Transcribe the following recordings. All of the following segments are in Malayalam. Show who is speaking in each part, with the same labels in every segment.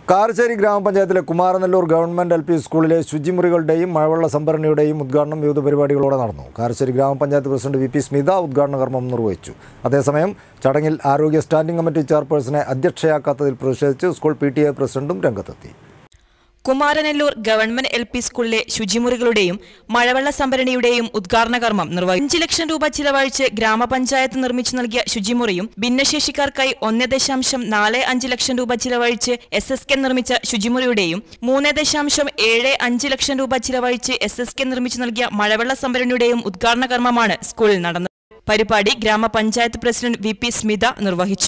Speaker 1: കാരശ്ശേരി ഗ്രാമപഞ്ചായത്തിലെ കുമാരനെല്ലൂർ ഗവൺമെന്റ് എൽ പി സ്കൂളിലെ ശുചിമുറികളുടെയും മഴവെള്ള സംഭരണിയുടെയും ഉദ്ഘാടനം വിവിധ പരിപാടികളോടെ നടന്നു കാരശ്ശേരി ഗ്രാമപഞ്ചായത്ത് പ്രസിഡന്റ് വി പി സ്മിത ഉദ്ഘാടന കർമ്മം നിർവഹിച്ചു അതേസമയം ചടങ്ങിൽ ആരോഗ്യ സ്റ്റാൻഡിംഗ് കമ്മിറ്റി ചെയർപേഴ്സണെ അധ്യക്ഷയാക്കാത്തതിൽ പ്രതിഷേധിച്ച് സ്കൂൾ പി ടി എ പ്രസിഡന്റും രംഗത്തെത്തി
Speaker 2: കുമാരനെല്ലൂർ ഗവൺമെന്റ് എൽ പി സ്കൂളിലെ ശുചിമുറികളുടെയും മഴവെള്ള സംഭരണിയുടെയും ഉദ്ഘാടന കർമ്മം നിർവഹിച്ചു അഞ്ച് ലക്ഷം രൂപ ചിലവഴിച്ച് ഗ്രാമപഞ്ചായത്ത് നിർമ്മിച്ചു നൽകിയ ശുചിമുറിയും ഭിന്നശേഷിക്കാർക്കായി ഒന്ന് ദശാംശം നാല് അഞ്ച് ലക്ഷം രൂപ ചിലവഴിച്ച് എസ് എസ് കെ നിർമ്മിച്ച ശുചിമുറിയുടെയും മൂന്ന് ദശാംശം ഏഴ് അഞ്ച് ലക്ഷം രൂപ ചിലവഴിച്ച് എസ് എസ് കെ നിർമ്മിച്ചു നൽകിയ മഴവെള്ള സംഭരണിയുടെയും ഉദ്ഘാടന കർമ്മമാണ് സ്കൂളിൽ നടന്നത് പരിപാടി ഗ്രാമപഞ്ചായത്ത് പ്രസിഡന്റ് വി പി സ്മിത നിർവഹിച്ചു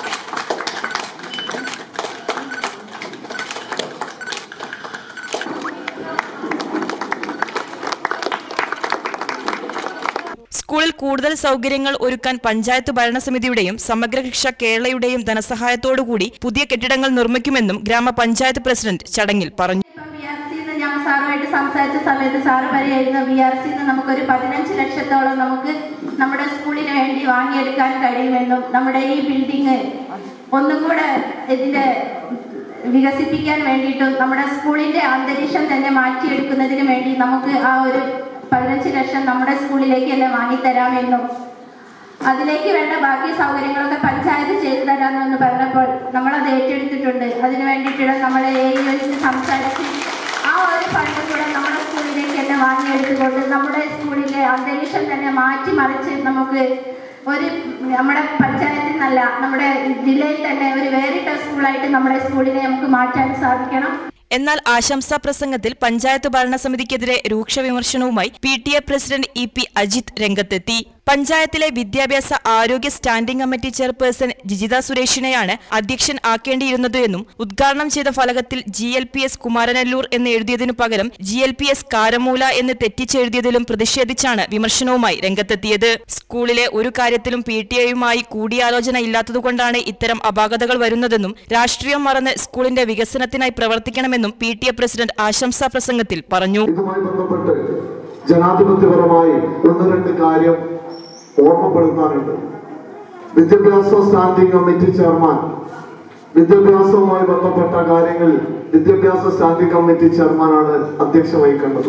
Speaker 2: സ്കൂളിൽ കൂടുതൽ സൗകര്യങ്ങൾ ഒരുക്കാൻ പഞ്ചായത്ത് ഭരണസമിതിയുടെയും സമഗ്ര ശിക്ഷ കേരളയുടെയും ധനസഹായത്തോടുകൂടി പുതിയ കെട്ടിടങ്ങൾ നിർമ്മിക്കുമെന്നും ഗ്രാമപഞ്ചായത്ത് പ്രസിഡന്റ് ചടങ്ങിൽ പറഞ്ഞു
Speaker 3: ഇപ്പം ബി ആർ സിന്ന് ഞാൻ സാറുമായിട്ട് സംസാരിച്ച സമയത്ത് സാറ് പറയായിരുന്നു ബി ആർ സിന്ന് നമുക്കൊരു പതിനഞ്ച് ലക്ഷത്തോളം നമുക്ക് നമ്മുടെ സ്കൂളിന് വേണ്ടി വാങ്ങിയെടുക്കാൻ കഴിയുമെന്നും നമ്മുടെ ഈ ബിൽഡിങ് ഒന്നും കൂടെ ഇതിന്റെ വികസിപ്പിക്കാൻ വേണ്ടിയിട്ടും നമ്മുടെ സ്കൂളിന്റെ അന്തരീക്ഷം തന്നെ മാറ്റിയെടുക്കുന്നതിന് വേണ്ടി നമുക്ക് ആ ഒരു പതിനഞ്ച് ലക്ഷം നമ്മുടെ സ്കൂളിലേക്ക് തന്നെ വാങ്ങിത്തരാമെന്നും അതിലേക്ക് വേണ്ട ബാക്കി സൗകര്യങ്ങളൊക്കെ പഞ്ചായത്ത് ചെയ്തു തരാമെന്ന് പറഞ്ഞപ്പോൾ നമ്മളത് ഏറ്റെടുത്തിട്ടുണ്ട് അതിന് വേണ്ടിയിട്ടുള്ള നമ്മളെ എ സംസാരിച്ച് ആ ഒരു ഫണ്ട് കൂടെ നമ്മുടെ സ്കൂളിലേക്ക് തന്നെ വാങ്ങിയെടുത്തുകൊണ്ട് നമ്മുടെ സ്കൂളിലെ അന്തരീക്ഷം തന്നെ മാറ്റിമറിച്ച് നമുക്ക് ഒരു നമ്മുടെ പഞ്ചായത്തിൽ നിന്നല്ല നമ്മുടെ ജില്ലയിൽ തന്നെ ഒരു വേറിട്ട സ്കൂളായിട്ട് നമ്മുടെ സ്കൂളിനെ നമുക്ക് മാറ്റാൻ സാധിക്കണം
Speaker 2: എന്നാൽ ആശംസാ പ്രസംഗത്തിൽ പഞ്ചായത്ത് ഭരണസമിതിക്കെതിരെ രൂക്ഷ വിമർശനവുമായി P T A president E P Ajith രംഗത്തെത്തി പഞ്ചായത്തിലെ വിദ്യാഭ്യാസ ആരോഗ്യ സ്റ്റാൻഡിംഗ് കമ്മിറ്റി ചെയർപേഴ്സൺ ജിജിത സുരേഷിനെയാണ് അധ്യക്ഷൻ ആക്കേണ്ടിയിരുന്നത് എന്നും ഉദ്ഘാടനം ചെയ്ത ഫലകത്തിൽ G L P S Kumaranellur എന്ന് എഴുതിയതിനു പകരം G L P S Karamoola എന്ന് തെറ്റിച്ചെഴുതിയതിലും പ്രതിഷേധിച്ചാണ് വിമർശനവുമായി രംഗത്തെത്തിയത് സ്കൂളിലെ ഒരു കാര്യത്തിലും പി ടി എയുമായി കൂടിയാലോചന ഇല്ലാത്തതുകൊണ്ടാണ് ഇത്തരം അപാകതകൾ വരുന്നതെന്നും രാഷ്ട്രീയം മറന്ന് സ്കൂളിന്റെ വികസനത്തിനായി പ്രവർത്തിക്കണമെന്നും പി ടി എ പ്രസിഡന്റ് ആശംസാ പ്രസംഗത്തിൽ പറഞ്ഞു
Speaker 4: ഇതുമായി ബന്ധപ്പെട്ട് ജനാധിപത്യപരമായി ഒന്ന് രണ്ട് കാര്യം ഓർമ്മപ്പെടുത്താനുണ്ട് വിദ്യാഭ്യാസ സ്റ്റാൻഡിംഗ് കമ്മിറ്റി ചെയർമാൻ വിദ്യാഭ്യാസവുമായി ബന്ധപ്പെട്ട കാര്യങ്ങളിൽ വിദ്യാഭ്യാസ സ്റ്റാൻഡിംഗ് കമ്മിറ്റി ചെയർമാനാണ് അധ്യക്ഷ വഹിക്കേണ്ടത്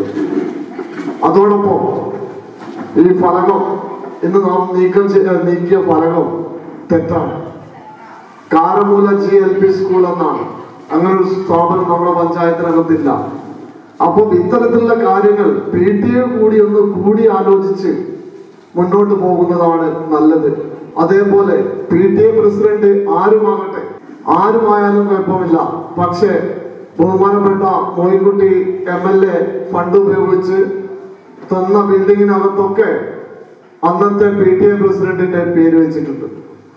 Speaker 4: അതോടൊപ്പം ഈ ഫലകം ഇന്ന് നാം നീക്കം ചെയ്യ നീക്കിയ ഫലകം തെറ്റാണ് Karamoola G L P school എന്നാണ് അങ്ങനെ ഒരു സ്ഥാപനം നമ്മുടെ പഞ്ചായത്തിനകത്തില്ല അപ്പൊ ഇത്തരത്തിലുള്ള കാര്യങ്ങൾ പി ടി എ കൂടി ഒന്ന് കൂടി ആലോചിച്ച് മുന്നോട്ട് പോകുന്നതാണ് നല്ലത് അതേപോലെ പി ടി എ പ്രസിഡന്റ് ആരുമാകട്ടെ ആരുമായാലും കുഴപ്പമില്ല പക്ഷേ ബഹുമാനപ്പെട്ട Moinkutty M L A fund ഉപയോഗിച്ച് തന്ന ബിൽഡിങ്ങിനകത്തൊക്കെ അന്നത്തെ പി ടി എ പ്രസിഡന്റിന്റെ പേര് വെച്ചിട്ടുണ്ട്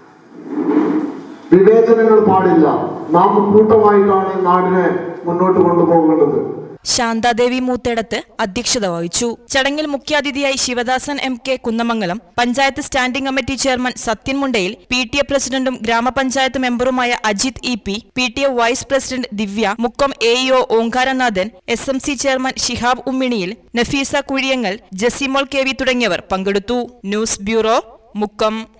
Speaker 4: വിവേചനങ്ങൾ പാടില്ല നാം കൂട്ടമായിട്ടാണ് നാടിനെ മുന്നോട്ട് കൊണ്ടുപോകേണ്ടത്
Speaker 2: ശാന്താദേവി മൂത്തേടത്ത് അധ്യക്ഷത വഹിച്ചു ചടങ്ങിൽ മുഖ്യാതിഥിയായി Sivadasan M K Kunnamangalam panchayat standing committee chairman Sathyan Mundayil P T A പ്രസിഡന്റും ഗ്രാമപഞ്ചായത്ത് മെമ്പറുമായ Ajith E P P T A vice president Divya Mukkam A E O Omkaranathan S M C chairman Shihab Umminiyil Nafeesa Kuzhiyangal Jasimol K V തുടങ്ങിയവർ പങ്കെടുത്തു ന്യൂസ് ബ്യൂറോ മുക്കം